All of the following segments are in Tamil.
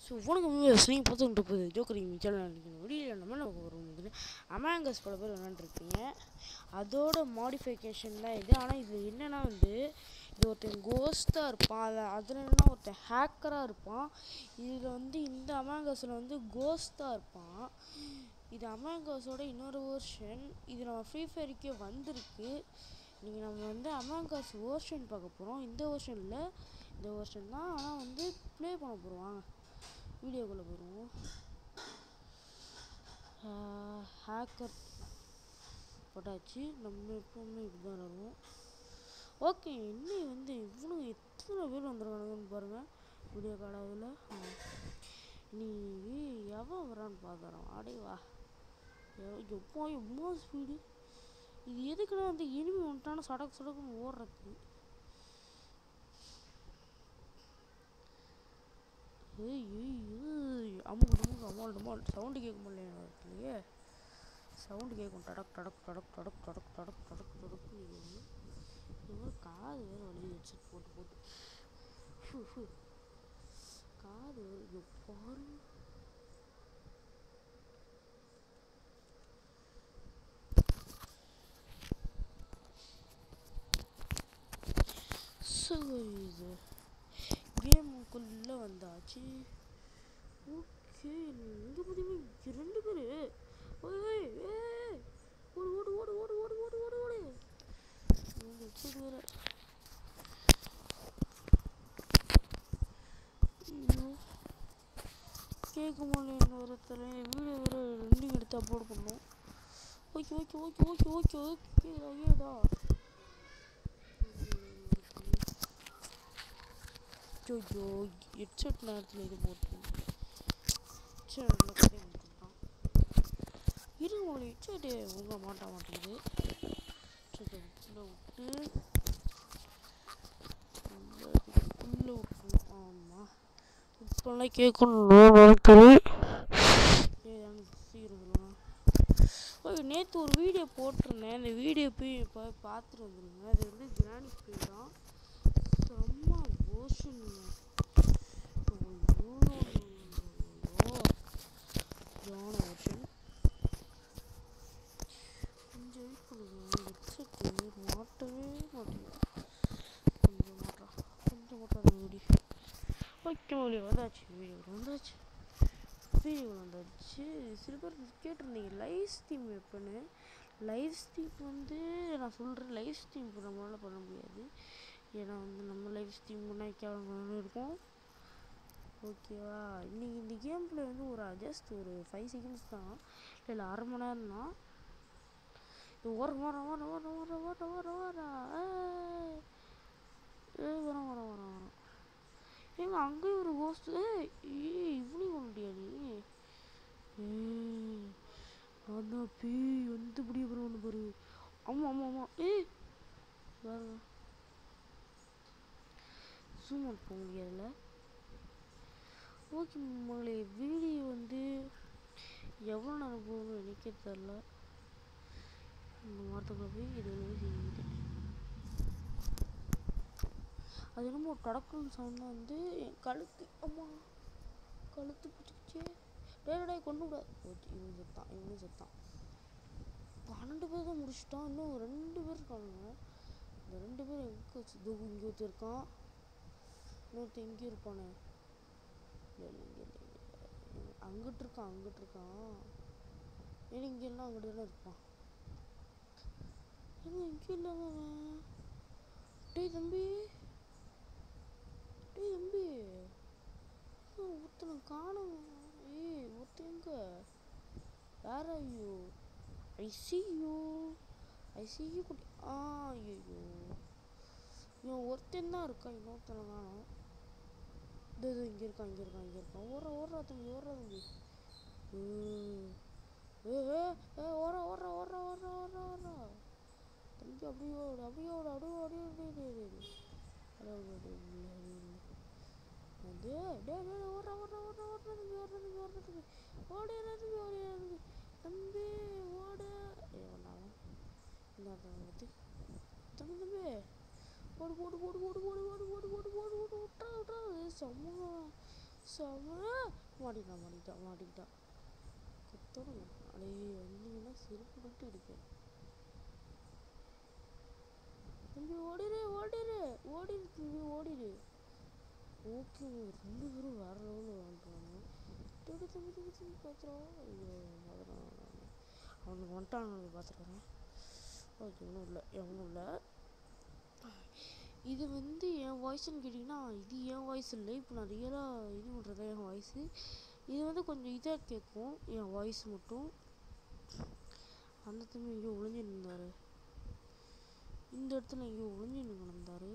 ஸோ வணக்கம் வியூவர்ஸ் நீங்கள் பார்த்துக்கிட்டு போகுது ஜோக்கரிங் சேனல் வெளியில் நம்ம என்ன பார்க்க போகிறோம் வந்து அமாங்கஸ் பல பேர் விளாண்டுருப்பீங்க அதோட மாடிஃபிகேஷன் தான் இது ஆனால் இது என்னென்னா வந்து இது ஒருத்தன் கோஸ்ட்டாக இருப்பான் அதில் அதில் என்னன்னா ஒருத்தன் ஹேக்கராக இருப்பான் இதில் வந்து இந்த அமாங்கஸில் வந்து கோஸ்ட்டாக இருப்பான் இது அமாங்கஸோட இன்னொரு வேர்ஷன் இது நம்ம ஃப்ரீ ஃபயருக்கே வந்திருக்கு நீங்கள் நம்ம வந்து அமாங்கஸ் வேர்ஷன் பார்க்க போகிறோம் இந்த வேர்ஷனில் இந்த வேர்ஷன் தான் ஆனால் வந்து ப்ளே பண்ண போகிறோம் வாங்க வீடியோக்குள்ளே போயிடுவோம் ஹேக்கர் போட்டாச்சு நம்ம எப்பவுமே இப்படி தான் விளாடுவோம் ஓகே இன்னும் வந்து இவ்வளோ எத்தனை பேர் வந்துருக்கானுங்கன்னு பாருங்கள் வீடியோ காலாவில் நீ எவன் வரான்னு பார்க்குறான் அடே வா எவ- எப்போ எவ்வளோ ஸ்பீடு இது எதுக்குன்னா வந்து இனிமே வந்துட்டானா சடக்கு சடக்குன்னு ஓடுறது ஏய் ஏய் ஏய் அம்முக்கு டுமுக்கு அம்மாள் டுமால் சவுண்டு கேட்க முடியல இல்லையே சவுண்டு கேட்கும் டடக் டடக் டடக் டடக் டடக் டடக் டடக் டடக் இது மாதிரி காது வேறு வலி வச்சு போட்டு போட்டு ஃபு, ஃபு. காது வேறு இங்க பாரு ஸோ இது கேமுக்குள்ளே வந்தாச்சு ஓகே இங்கே பார்த்தீங்கன்னா இங்க ரெண்டு பேர் ஓய் ஓய் ஏய் ஓடு ஓடு ஓடு ஓடு ஓடு ஓடு ஓடு ஓடு இவங்க வச்சது வேற ஐயோ கேட்க முடியல இந்த வரத்தில் வீடியோ வேறு ரெண்டும் எடுத்து அப்லோட் பண்ணோம் okay okay okay okay okay okay ஐயோடா ஐயோ ஹெட்செட் நேரத்தில் இது போட்டு ஹெட்செட் நல்லா கட்டி கொடுத்துட்டான் இருங்க ஒரு ஹெட்செட்டு உங்க மாட்ட மாட்டேங்குது ஹெட்செட்டை உள்ள விட்டு உள்ளே விட்டுணும் ஆமாம் இப்போல்லாம் கேட்கணும் நினைக்கிறேன் ஏதானு சீக்கிரம் சொல்லுங்க ஓகே நேற்று ஒரு வீடியோ போட்டிருந்தேன் அந்த வீடியோ போய் இப்போ பார்த்துட்டு வந்துருங்க அது வந்து கிராணி ஸ்ப்ரே தான் செம்ம ஓஷனுங்க ஜான ஓஷன் கொஞ்சம் வெயிட் பண்ணுங்க ஹெட்செட்டு மாட்டவே மாட்டேங்குது கொஞ்சம் மாட்டா கொஞ்சம் மாட்டா வீடியோ ஓகே மொழி வந்தாச்சு வீடியோ வந்தாச்சு வீடியோ வந்தாச்சு சில பேர் கேட்டிருந்தீங்க லைவ் ஸ்ட்ரீம் எப்போன்னு லைவ் ஸ்ட்ரீம் வந்து நான் சொல்கிறேன் லைவ் ஸ்ட்ரீம் நம்மளால பண்ண முடியாது ஏன்னா வந்து நம்ம லைவ் ஸ்ட்ரீம் பண்ணால் கேவலம் இருக்கும் ஓகேவா இன்னைக்கு இந்த கேமில் வந்து ஒரு ஜஸ்ட் ஒரு ஃபைவ் செகண்ட்ஸ் தான் இல்லை அரை மணி நேரம் தான் இது ஓர ஓர ஓர ஓர ஓர ஓர ஓர ஓர ஏய் ஏய் வரோம் வரோம் வரோம் வரோம் ஏங்க அங்கேயும் ஒரு கோஸ்ட் ஏய் ஏய் இவனையும் கொண்டுட்டியா நீ ஏய் நான் தான் பேய் வந்து இப்படியே வரும் ஒன்று பாரு ஆமாம் ஆமாம் ஆமாம் ஏய் பாருங்க ஜூம் அவுட் போக முடியாதுல்ல ஓகே மகளே வீடியோ வந்து எவ்வளோ நேரம் போகணும்னு எனக்கே தெரில இந்த மரத்துக்குள்ள போய் இது வந்து செஞ்சுக்கிட்டேன் அது என்னமோ கடக்குன்னு சவுண்டாக வந்து என் கழுத்து அம்மா கழுத்து பிடிச்சிக்கிச்சே டேய் டேய் கொண்டு விட ஓகே இவன் செத்தான் இவனும் செத்தான் பன்னெண்டு பேர் தான் முடிச்சிட்டான் இன்னும் ரெண்டு பேர் இருக்கானுங்க இந்த ரெண்டு பேர் எங்கே வச்சு இதோ இங்கே ஒருத்தர் இருக்கான் இன்னொருத்தன் எங்கே இருப்பானே இல்லை இல்லை இங்கே இல்லை இங்கே இல்லை அங்கிட்டு இருக்கான் அங்கிட்டு இருக்கான் ஏன்னா இங்கே எல்லாம் அங்கிட்டு தானே இருப்பான் ஏங்க இங்கே இல்லாம அவன் டேய் தம்பி டேய் தம்பி ஏன் ஒருத்தனை காணும் ஏய் ஒருத்தன் எங்க where are you I see you I see you குட்டி ஆ ஐயோ இவன் ஒருத்தன் தான் இருக்கான் இன்னொருத்தனை காணும் இது இது இங்கே இருக்கான் இங்கே இருக்கான் இங்கே இருக்கான் ஓடுறா ஓடுறா தம்பி ஓடுறா தம்பி ஏய், ஏ ஏ ஏ ஓடுறா ஓடுறா ஓடுறா ஓடுறா ஓடுறா ஓடுறா தம்பி அப்படியே ஓடு அப்படியே ஓடு அப்படியே அப்படியே அப்படியே அப்படியே அப்படியே அப்படியே வந்து டே டே ஓடுறா ஓடுறா ஓடுறா ஓடுறா தம்பி ஓடுறா தம்பி ஓடுறா தம்பி ஓடிடுறா தம்பி ஓடிடுறா தம்பி தம்பி ஓடு ஏ ஒன்றாலும் இந்த பற்றி தம்பி தம்பி ஓடு ஓடு ஓடு ஓடு ஓடு ஓடு ஓடு ஓடு ஓடு ஓடு விட்றா விட்றா செம்ம செம மாட்டிக்கிட்டான் மாட்டிக்கிட்டான் மாட்டிக்கிட்டான் குத்தணும் அடே வந்தீங்கன்னா செருப்பு விட்டு அடிப்பேன் தம்பி ஓடிடு ஓடிடு ஓடிடு தம்பி ஓடிடு ஓகே ரெண்டு பேரும் வேற லெவலில் வாழ்றாங்க தம்பி தம்பி தம்பி தம்பி பார்த்துறோம் ஐயோ அதெல்லாம் அவனுக்கு வந்துட்டான் பார்த்துருக்குறேன் ஓகே ஒன்றும் இல்லை ஒன்றும் இல்லை இது வந்து என் வாய்ஸ்னு கேட்டிங்கன்னா இது என் வாய்ஸ் இல்லை இப்போ நான் ரியலாக இது பண்ணுறது என் வாய்ஸு இது வந்து கொஞ்சம் இதாக கேட்கும் என் வாய்ஸ் மட்டும் அந்த தம்பி எங்கேயோ ஒளிஞ்சு நின்றாரு இந்த இடத்துல எங்கேயோ ஒளிஞ்சு நின்றாரு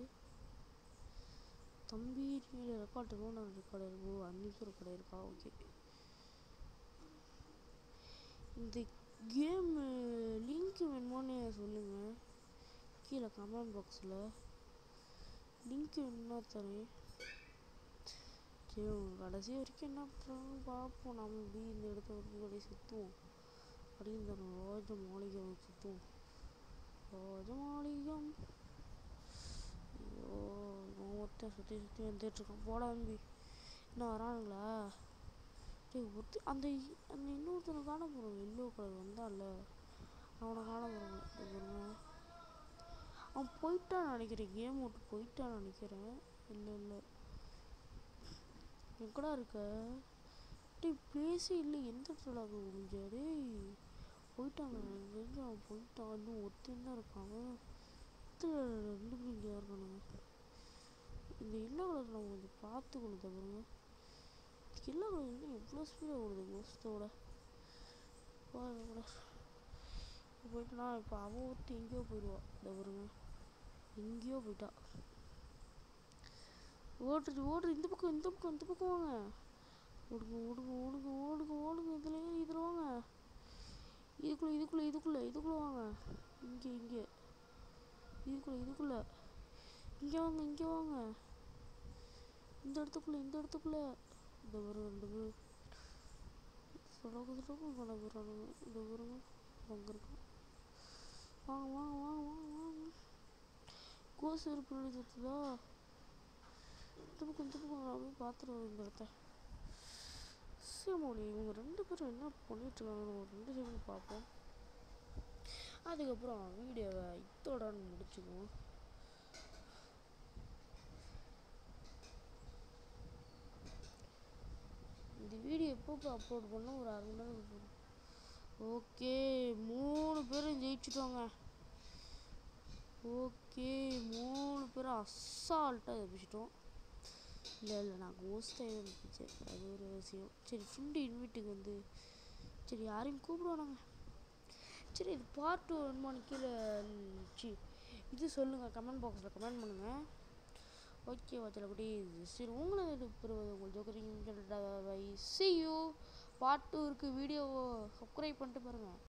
தம்பி நீங்கள் ரெக்கார்ட் இருக்கோம் நான் ரெக்கார்டு இருக்கும் அஞ்சு நிமிஷம் ரெக்கார்டு இருக்கா ஓகே இந்த கேம் லிங்க் வேணுமான்னு சொல்லுங்கள் கீழே கமெண்ட் பாக்ஸில் லிங்க் வேணும்னா தரேன் சரி அவங்க கடைசி வரைக்கும் என்ன பண்ணுறாங்கன்னு பார்ப்போம் நம்ம இப்படி இந்த இடத்த வரைக்கும் கடைசி சுற்றுவோம் அப்படின்னு இந்த ராஜ மாளிகை சுற்றுவோம் ராஜ மாளிகம் ஐயோ இவன் ஒருத்தன் சுற்றி சுற்றி வந்துட்டுருக்கான் போடா தம்பி என்ன வரானுங்களா டேய் ஒருத்த அந்த இ- அந்த இன்னொருத்தனை காண போகிறோம் எல்லோ கலர் வந்தான்ல அவனை காண போகிறோம் அவன் போயிட்டான்னு நினைக்கிறேன் கேம் விட்டு போயிட்டான்னு நினைக்கிறேன் இல்லை இல்லை எங்கடா இருக்க டேய் பிளேஸே இல்லை எந்த இடத்துல அது முடிஞ்ச டேய் போயிட்டாங்க எனக்கு தெரிஞ்சு அவன் போயிட்டான் இன்னும் ஒருத்தன் தான் இருக்கான் இடத்துல ரெண்டு பேரும் இங்கே இருக்கானுங்க இந்த எல்லோ கலர் நம்ம கொஞ்சம் பார்த்துக்கணும் தவிர எல்லோ கலர் இன்னும் எவ்வளோ ஸ்பீடாக ஓடுது மோஸ்டோட கூட போயிட்டுனா இப்போ அவன் ஒருத்தி எங்கேயோ போயிடுவா இந்த பாருங்க எங்கேயோ போயிட்டா ஓடுறது ஓடுறது இந்த பக்கம் இந்த பக்கம் இந்த பக்கம் வாங்க ஓடுங்க ஓடுங்க ஓடுங்க ஓடுங்க ஓடுங்க இதில் ஏறி இதில் வாங்க இதுக்குள்ளே இதுக்குள்ளே இதுக்குள்ளே இதுக்குள்ளே வாங்க இங்கே இங்கே இதுக்குள்ளே இதுக்குள்ளே இங்கே வாங்க இங்கே வாங்க இந்த இடத்துக்குள்ளே இந்த இடத்துக்குள்ளே இந்த ஒரு ரெண்டு பேர் சுடக்கு சுடக்கு பண்ண போகிறானுங்க இந்த பாருங்க அங்கே இருக்கும் வாங்க வாங்க வாங்க வாங்க வாங்க கோசு பின்னாடி சுற்றுதா இந்த பக்கம் இந்த பக்கம் நான் போய் பார்த்துருவேன் இந்த இடத்த சேமோடி இவங்க ரெண்டு பேரும் என்ன பண்ணிட்டு இருக்காங்கன்னு ஒரு ரெண்டு செகண்ட் பார்ப்போம் அதுக்கப்புறம் வீடியோவை இத்தோட முடிச்சுக்குவோம் இந்த வீடியோ எப்போ அப்லோட் பண்ண ஒரு அரை மணி நேரம் போகும் ஓகே மூணு பேரும் ஜெயிச்சிட்டோங்க ஓகே மூணு பேரும் அசால்ட்டாக தப்பிச்சிட்டோம் இல்லை இல்லை நான் கோஸ்டாக இருந்துச்சு அது ஒரு விஷயம் சரி ஃப்ரெண்டு இன்விட்டுக்கு வந்து சரி யாரையும் கூப்பிடுவானாங்க சரி இது பார்ட் டூ வேணுமான்னு கீழே சி இது சொல்லுங்கள் கமெண்ட் பாக்ஸில் கமெண்ட் பண்ணுங்கள் ஓகே வச்சல குட்டி சரி உங்களை இது பெறுவது உங்கள் ஜோக்கரிங் bye see you part two இருக்குது வீடியோவை சப்ஸ்கிரைப் பண்ணிட்டு பாருங்கள்